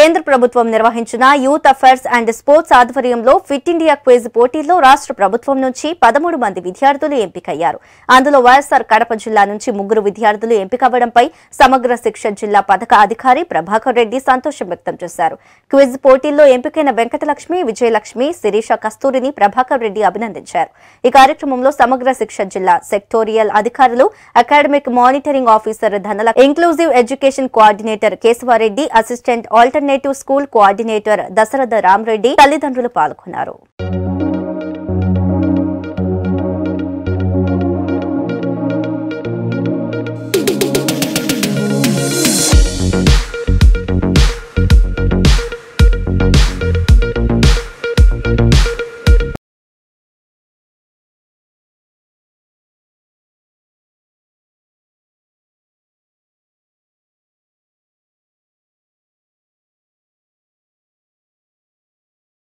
కేంద్ర ప్రభుత్వం నిర్వహించిన యూత్ అఫైర్స్ అండ్ స్పోర్ట్స్ ఆధ్వర్యంలో ఫిట్ ఇండియా క్విజ్ పోటీల్లో రాష్ట్ర ప్రభుత్వం నుంచి పదమూడు మంది విద్యార్థులు ఎంపికయ్యారు అందులో వైఎస్సార్ కడప జిల్లా నుంచి ముగ్గురు విద్యార్థులు ఎంపికవ్వడంపై సమగ్ర శిక్ష జిల్లా పథక అధికారి ప్రభాకర్ రెడ్డి సంతోషం వ్యక్తం చేశారు క్విజ్ పోటీల్లో ఎంపికైన వెంకటలక్ష్మి విజయలక్ష్మి శిరీష కస్తూరిని ప్రభాకర్ రెడ్డి అభినందించారు ఈ కార్యక్రమంలో సమగ్ర శిక్ష జిల్లా సెక్టోరియల్ అధికారులు అకాడమిక్ మానిటరింగ్ ఆఫీసర్ ధనల inclusive education coordinator Kesavareddy assistant alternative school coordinator Dasaratha Ramareddy తల్లిదండ్రులు పాల్గొన్నారు